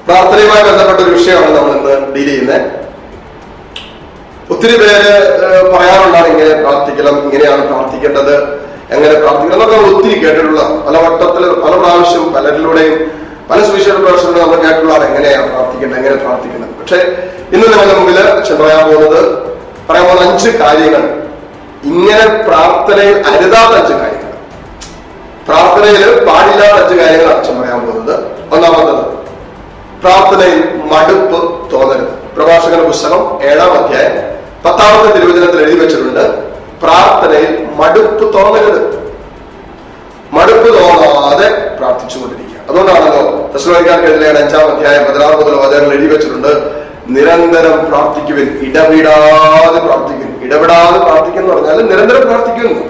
പ്രാർത്ഥനയുമായി ബന്ധപ്പെട്ട ഒരു വിഷയമാണ് നമ്മൾ ഇന്ന് ഡീൽ ചെയ്യുന്നത് ഒത്തിരി പേര് ഏഹ്, പറയാറുണ്ടാണ് ഇങ്ങനെ പ്രാർത്ഥിക്കണം ഇങ്ങനെയാണ് പ്രാർത്ഥിക്കേണ്ടത് എങ്ങനെ പ്രാർത്ഥിക്കണം എന്നൊക്കെ നമ്മൾ ഒത്തിരി കേട്ടിട്ടുള്ള പല വട്ടത്തിൽ പല പ്രാവശ്യം പലരിലൂടെയും പല സുവിശേഷ പ്രവർത്തനങ്ങളും നമ്മൾ കേട്ടിട്ടുള്ളതാണ് എങ്ങനെയാണ് പ്രാർത്ഥിക്കേണ്ടത് എങ്ങനെ പ്രാർത്ഥിക്കേണ്ടത് പക്ഷെ ഇന്ന് നിങ്ങളുടെ മുമ്പിൽ അച്ഛൻ പറയാൻ പോകുന്നത് പറയാൻ പോകുന്ന അഞ്ച് കാര്യങ്ങൾ ഇങ്ങനെ പ്രാർത്ഥനയിൽ അരുതാത്ത അഞ്ച് കാര്യങ്ങൾ പ്രാർത്ഥനയിൽ പാടില്ലാത്ത അഞ്ച് കാര്യങ്ങളാണ് അച്ഛൻ പറയാൻ പോകുന്നത് ഒന്നാമത്തത് പ്രാർത്ഥനയിൽ മടുപ്പ് തോന്നരുത് പ്രഭാഷകന്റെ പുസ്തകം ഏഴാം അധ്യായം പത്താമത്തെ തിരുവചനത്തിൽ എഴുതി വെച്ചിട്ടുണ്ട് പ്രാർത്ഥനയിൽ മടുപ്പ് തോന്നരുത് മടുപ്പ് തോന്നാതെ പ്രാർത്ഥിച്ചുകൊണ്ടിരിക്കുക അതുകൊണ്ടാണല്ലോ തെസ്ലോനിക്കാർക്കെതിരെ അഞ്ചാം അധ്യായം പതിനാറ് മുതൽ വചനങ്ങൾ എഴുതി വെച്ചിട്ടുണ്ട് നിരന്തരം പ്രാർത്ഥിക്കുവിൻ ഇടവിടാതെ പ്രാർത്ഥിക്കുവിൻ ഇടവിടാതെ പ്രാർത്ഥിക്കുന്നു പറഞ്ഞാൽ നിരന്തരം പ്രാർത്ഥിക്കുന്നു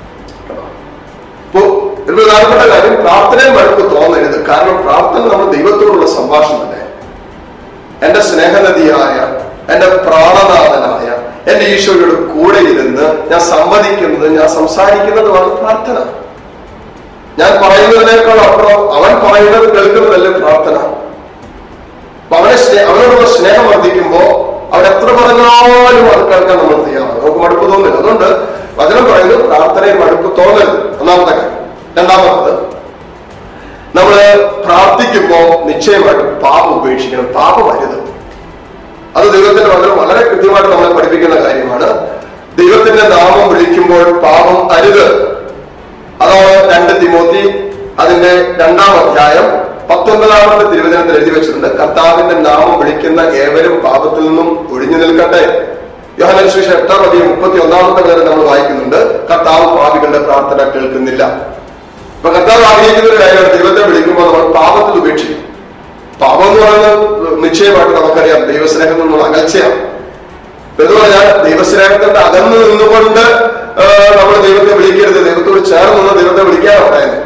അപ്പോ ഒരു പ്രധാനപ്പെട്ട കാര്യം പ്രാർത്ഥനയിൽ മടുപ്പ് തോന്നരുത് കാരണം പ്രാർത്ഥന നമ്മൾ ദൈവത്തോടുള്ള സംഭാഷണമല്ലേ എന്റെ സ്നേഹനദിയായ എന്റെ പ്രാണനാഥനായ എന്റെ ഈശോയുടെ കൂടെ ഇരുന്ന് ഞാൻ സംവദിക്കുന്നത് ഞാൻ സംസാരിക്കുന്നതുമാണ് പ്രാർത്ഥന ഞാൻ പറയുന്നതിനേക്കാൾ അപ്പുറം അവൻ പറയുന്നത് കേൾക്കുന്നതല്ലേ പ്രാർത്ഥന അപ്പൊ അവനെ സ്നേ അവനോടുള്ള സ്നേഹം വർദ്ധിക്കുമ്പോ അവൻ എത്ര പറഞ്ഞാലും അത് കേൾക്കാൻ നമ്മൾ തയ്യാറാണ് നമുക്ക് മടുപ്പ് തോന്നില്ല അതുകൊണ്ട് വചനം പറയുന്നത് പ്രാർത്ഥനയിൽ മടുപ്പ് തോന്നരുത് ഒന്നാമത്തെ കാര്യം രണ്ടാമത്തത് നമ്മള് പ്രാർത്ഥിക്കുമ്പോ നിശ്ചയമായിട്ടും പാപം ഉപേക്ഷിക്കണം പാപം അരുത് അത് ദൈവത്തിന്റെ വചനം വളരെ കൃത്യമായിട്ട് നമ്മളെ പഠിപ്പിക്കുന്ന കാര്യമാണ് ദൈവത്തിന്റെ നാമം വിളിക്കുമ്പോൾ പാപം അരുത് അതാണ് രണ്ട് തിമോത്തി അതിന്റെ രണ്ടാം അധ്യായം പത്തൊൻപതാമത്തെ തിരുവചനത്തിൽ എഴുതി വെച്ചിട്ടുണ്ട് കർത്താവിന്റെ നാമം വിളിക്കുന്ന ഏവരും പാപത്തിൽ നിന്നും ഒഴിഞ്ഞു നിൽക്കട്ടെ യോഹനൻ സുവിശേഷം എട്ടാം അധികം മുപ്പത്തി ഒന്നാമത്തെ വരെ നമ്മൾ വായിക്കുന്നുണ്ട് കർത്താവ് പാപികളുടെ പ്രാർത്ഥന കേൾക്കുന്നില്ല അപ്പൊ കർത്താവ് ആഗ്രഹിക്കുന്ന ഒരു കാര്യമാണ് ദൈവത്തെ വിളിക്കുമ്പോൾ നമ്മൾ പാപത്തിൽ ഉപേക്ഷിക്കും പാപം എന്ന് പറയുന്നത് നിശ്ചയമായിട്ട് നമുക്കറിയാം ദൈവസ്നേഹം നമ്മൾ അകൽച്ചയാണ് എന്ന് പറഞ്ഞാൽ ദൈവസ്നേഹത്തിന്റെ അകന്നു നിന്നുകൊണ്ട് നമ്മൾ ദൈവത്തെ വിളിക്കരുത് ദൈവത്തോട് ചേർന്ന് നിന്ന് ദൈവത്തെ വിളിക്കാൻ പറയുന്നത്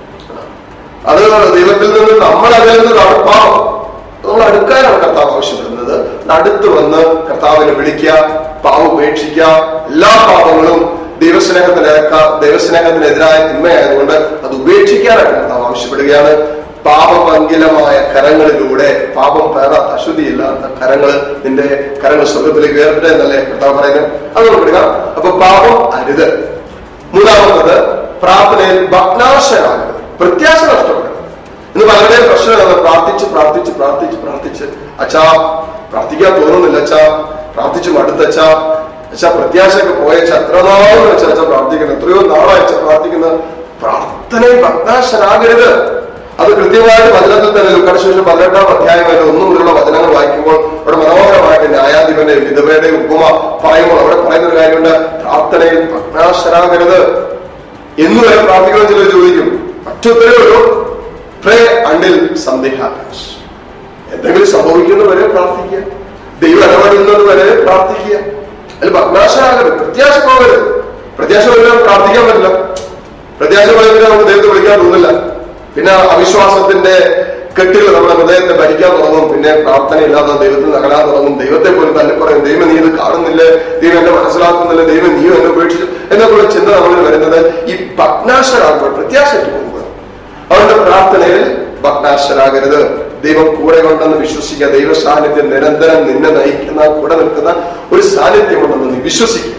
അത് ദൈവത്തിൽ നിന്ന് നമ്മൾ അകലുന്നത് അടുപ്പാണ് നമ്മൾ അടുക്കാനാണ് കർത്താവ് ആവശ്യപ്പെടുന്നത് അടുത്ത് വന്ന് കർത്താവിനെ വിളിക്കുക പാവം ഉപേക്ഷിക്കുക എല്ലാ പാപങ്ങളും ദൈവസ്നേഹത്തിനേക്ക ദൈവസ്നേഹത്തിനെതിരായ തിന്മയായതുകൊണ്ട് അത് ഉപേക്ഷിക്കാനായിട്ട് കർത്താവ് ആവശ്യപ്പെടുകയാണ് പാപമംഗിലമായ കരങ്ങളിലൂടെ പാപം പേറാത്ത അശുദ്ധിയില്ലാത്ത കരങ്ങൾ നിന്റെ കരങ്ങൾ സ്വർഗത്തിലേക്ക് ഉയർത്തട്ടെ എന്നല്ലേ കർത്താവ് പറയുന്നത് അത് നമുക്ക് എടുക്കാം അപ്പൊ പാപം അരുത് മൂന്നാമത്തത് പ്രാർത്ഥനയിൽ ഭഗ്നാശനാകരുത് പ്രത്യാശ നഷ്ടപ്പെടരുത് ഇന്ന് പലരുടെയും പ്രശ്നമാണ് പ്രാർത്ഥിച്ച് പ്രാർത്ഥിച്ച് പ്രാർത്ഥിച്ച് പ്രാർത്ഥിച്ച് അച്ഛാ പ്രാർത്ഥിക്കാൻ തോന്നുന്നില്ല അച്ഛാ പ്രാർത്ഥിച്ച് മടുത്തച്ഛാ അച്ഛാ പ്രത്യാശയൊക്കെ പോയച്ച എത്ര നാളും വെച്ച അച്ഛാ പ്രാർത്ഥിക്കുന്നത് എത്രയോ നാളായച്ച പ്രാർത്ഥിക്കുന്നത് പ്രാർത്ഥനയിൽ ഭഗ്നാശനാകരുത് അത് കൃത്യമായിട്ട് വചനത്തിൽ തന്നെ ലുക്കാശേഷം പതിനെട്ടാം അധ്യായം വരെ ഒന്നു മുതലുള്ള വചനങ്ങൾ വായിക്കുമ്പോൾ അവിടെ മനോഹരമായിട്ട് ന്യായാധിപന്റെയും വിധവയുടെയും ഉപമ പറയുമ്പോൾ അവിടെ പറയുന്ന ഒരു കാര്യമുണ്ട് പ്രാർത്ഥനയിൽ ഭഗ്നാശനാകരുത് എന്ന് വരെ പ്രാർത്ഥിക്കണം ചിലർ ചോദിക്കും മറ്റൊത്തരേ ഒരു പ്രേ അണ്ടിൽ സന്ദേഹാകാശ് എന്തെങ്കിലും സംഭവിക്കുന്നവരെ പ്രാർത്ഥിക്കുക ദൈവം ഇടപെടുന്നത് വരെ പ്രാർത്ഥിക്കുക അതിൽ ഭഗ്നാശനാകരുത് പ്രത്യാശ പോകരുത് പ്രത്യാശ പോയാൽ പ്രാർത്ഥിക്കാൻ പറ്റില്ല പ്രത്യാശ പോയാൽ നമുക്ക് ദൈവത്തെ വിളിക്കാൻ തോന്നില്ല പിന്നെ അവിശ്വാസത്തിന്റെ കെട്ടുകൾ നമ്മുടെ ഹൃദയത്തെ ഭരിക്കാൻ തുടങ്ങും പിന്നെ പ്രാർത്ഥനയില്ലാതെ ദൈവത്തിൽ നകലാൻ തുടങ്ങും ദൈവത്തെ പോലും തന്നെ പറയും ദൈവം നീ ഇത് കാണുന്നില്ലേ ദൈവം എന്നെ മനസ്സിലാക്കുന്നില്ല ദൈവം നീയും എന്നെ ഉപേക്ഷിച്ചു എന്നൊക്കെയുള്ള ചിന്ത നമ്മളിൽ വരുന്നത് ഈ ഭഗ്നാശരാകുമ്പോൾ പ്രത്യാശയ്ക്ക് പോകുമ്പോൾ അവരുടെ പ്രാർത്ഥനയിൽ ഭഗ്നാശരാകരുത് ദൈവം കൂടെ ഉണ്ടെന്ന് വിശ്വസിക്കുക ദൈവ സാന്നിധ്യം നിരന്തരം നിന്നെ നയിക്കുന്ന കൂടെ നിൽക്കുന്ന ഒരു സാന്നിധ്യമുണ്ടെന്ന് നീ വിശ്വസിക്കുക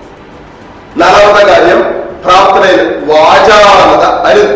നാലാമത്തെ കാര്യം പ്രാർത്ഥനയിൽ വാചാലത അരുത്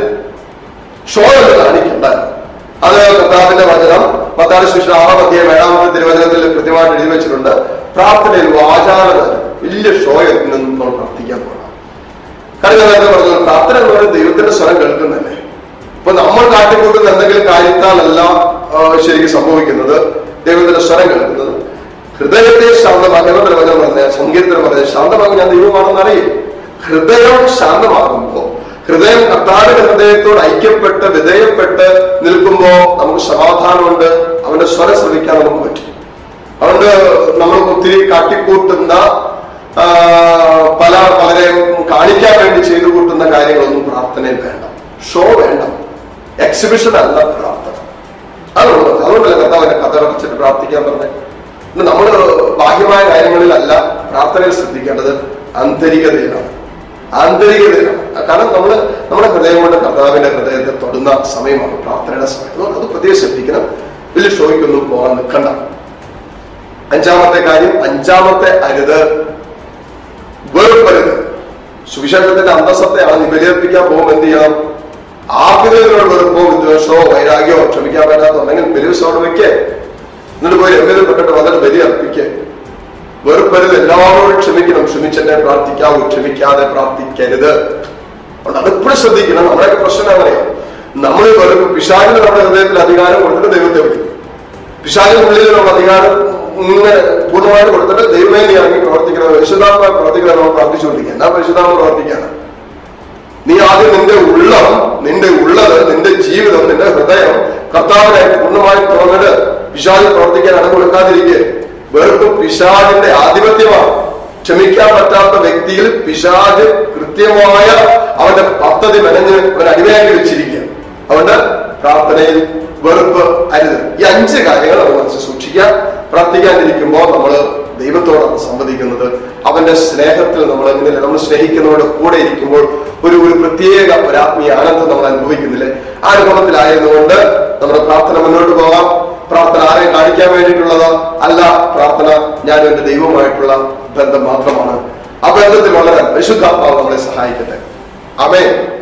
ഷോയിൽ കാണിക്കണ്ട അത് കർത്താവിന്റെ വചനം പത്താം ശിശു ആറാം അധ്യായം ഏഴാമത്തെ തിരുവചനത്തിൽ കൃത്യമായിട്ട് എഴുതി വെച്ചിട്ടുണ്ട് പ്രാർത്ഥനയിൽ വാചാലത അരുത്. വലിയ ഷോയിൽ നിന്ന് നമ്മൾ പ്രാർത്ഥിക്കാൻ പോകണം കാരണം നേരത്തെ പറഞ്ഞു പ്രാർത്ഥന എന്ന് പറയുന്നത് ദൈവത്തിന്റെ സ്വരം കേൾക്കുന്നതല്ലേ ഇപ്പൊ നമ്മൾ കാട്ടിക്കൂട്ടുന്ന എന്തെങ്കിലും കാര്യത്താലല്ല ആ, ശരിക്കും സംഭവിക്കുന്നത് ദൈവത്തിന്റെ സ്വരം കേൾക്കുന്നത് ഹൃദയത്തെ ശാന്തമാക്കി അവരുടെ വചനം പറഞ്ഞ സങ്കീർത്തനം പറഞ്ഞ ശാന്തമാക്കി ഞാൻ ദൈവമാണെന്ന് അറിയും ഹൃദയം ശാന്തമാകുമ്പോ ഹൃദയം കർത്താവിന്റെ ഹൃദയത്തോട് ഐക്യപ്പെട്ട് വിധേയപ്പെട്ട് നിൽക്കുമ്പോ നമുക്ക് സമാധാനമുണ്ട് അവന്റെ സ്വരം ശ്രമിക്കാൻ നമുക്ക് പറ്റും അതുകൊണ്ട് നമ്മൾ ഒത്തിരി കാട്ടിക്കൂട്ടുന്ന ആ, പല പലരെയും കാണിക്കാൻ വേണ്ടി ചെയ്തു കൂട്ടുന്ന കാര്യങ്ങളൊന്നും പ്രാർത്ഥനയിൽ വേണ്ട ഷോ വേണ്ട എക്സിബിഷൻ അല്ല പ്രാർത്ഥന അതുകൊണ്ട് അതുകൊണ്ടല്ല കർത്താവിന്റെ കഥ അടച്ചിട്ട് പ്രാർത്ഥിക്കാൻ പറഞ്ഞത് നമ്മൾ ബാഹ്യമായ കാര്യങ്ങളിലല്ല പ്രാർത്ഥനയിൽ ശ്രദ്ധിക്കേണ്ടത് ആന്തരികതയിലാണ് ആന്തരികതയിലാണ് കാരണം നമ്മൾ നമ്മുടെ ഹൃദയം കൊണ്ട് കർത്താവിന്റെ ഹൃദയത്തെ തൊടുന്ന സമയമാണ് പ്രാർത്ഥനയുടെ സമയം അതുകൊണ്ട് അത് പ്രത്യേകം ശ്രദ്ധിക്കണം വലിയ ഷോയ്ക്കൊന്നും പോകാൻ നിൽക്കണ്ട അഞ്ചാമത്തെ കാര്യം അഞ്ചാമത്തെ അരുത് വെറുപ്പരുത് സുവിശേഷത്തിന്റെ അന്തസ്സത്തെയാണ് നീ ബലിയർപ്പിക്കാൻ പോകുമ്പോൾ എന്ത് ചെയ്യണം ആഗ്രഹങ്ങളോട് വെറുപ്പോ വിദ്വേഷമോ വൈരാഗ്യമോ ക്ഷമിക്കാൻ പറ്റാത്തുണ്ടെങ്കിൽ ബലിവിസോട് വെക്കേ എന്നിട്ട് പോയി രമ്യതപ്പെട്ടിട്ട് വന്നിട്ട് ബലി അർപ്പിക്കേ വെറുപ്പരുത് എല്ലാവരോടും ക്ഷമിക്കണം ക്ഷമിച്ചെന്നെ പ്രാർത്ഥിക്കാവൂ ക്ഷമിക്കാതെ പ്രാർത്ഥിക്കരുത് അതുകൊണ്ട് അതെപ്പോഴും ശ്രദ്ധിക്കണം നമ്മുടെയൊക്കെ പ്രശ്നം അങ്ങനെയാണ് നമ്മൾ വെറുപ്പ് പിശാചിന് നമ്മുടെ ഹൃദയത്തിൽ അധികാരം കൊടുത്തിട്ട് ദൈവത്തെ വിളിക്കും പിശാചിനുള്ളിൽ നമ്മൾ അധികാരം ഇങ്ങനെ പൂർണ്ണമായിട്ട് കൊടുത്തിട്ട് ദൈവമേ നീ ഇറങ്ങി പ്രവർത്തിക്കണം പരിശുദ്ധാത്മ പ്രവർത്തിക്കണം നമ്മൾ പ്രാർത്ഥിച്ചുകൊണ്ടിരിക്കുക എന്നാ പരിശുദ്ധാത്മ പ്രവർത്തിക്കാണ് നീ ആദ്യം നിന്റെ ഉള്ളം നിന്റെ ഉള്ളത് നിന്റെ ജീവിതം നിന്റെ ഹൃദയം കർത്താവിനെ പൂർണ്ണമായി തുറന്നിട്ട് പിശാചിൽ പ്രവർത്തിക്കാൻ അടം കൊടുക്കാതിരിക്കെ വെറുപ്പ് പിശാചിന്റെ ആധിപത്യമാണ് ക്ഷമിക്കാൻ പറ്റാത്ത വ്യക്തിയിൽ പിശാജ് കൃത്യമായ അവന്റെ പദ്ധതി മെനഞ്ഞ് അവൻ അടിമയാക്കി വെച്ചിരിക്കുക അതുകൊണ്ട് പ്രാർത്ഥനയിൽ വെറുപ്പ് അരുത് ഈ അഞ്ച് കാര്യങ്ങൾ നമ്മൾ മനസ്സിൽ സൂക്ഷിക്കുക പ്രാർത്ഥിക്കാനിരിക്കുമ്പോൾ നമ്മൾ ദൈവത്തോടാണ് സംവദിക്കുന്നത് അവന്റെ സ്നേഹത്തിൽ നമ്മൾ എങ്ങനെ നമ്മൾ സ്നേഹിക്കുന്നവരുടെ കൂടെ ഇരിക്കുമ്പോൾ ഒരു ഒരു പ്രത്യേക ഒരു ആത്മീയ ആനന്ദം നമ്മൾ അനുഭവിക്കുന്നില്ലേ ആ അനുഭവത്തിലായതുകൊണ്ട് നമ്മുടെ പ്രാർത്ഥന മുന്നോട്ട് പോകാം പ്രാർത്ഥന ആരെയും കാണിക്കാൻ വേണ്ടിയിട്ടുള്ളതോ അല്ല പ്രാർത്ഥന ഞാൻ എന്റെ ദൈവവുമായിട്ടുള്ള ബന്ധം മാത്രമാണ് ആ ബന്ധത്തിൽ വളരാൻ പരിശുദ്ധാത്മാവ് നമ്മളെ സഹായിക്കട്ടെ അമേ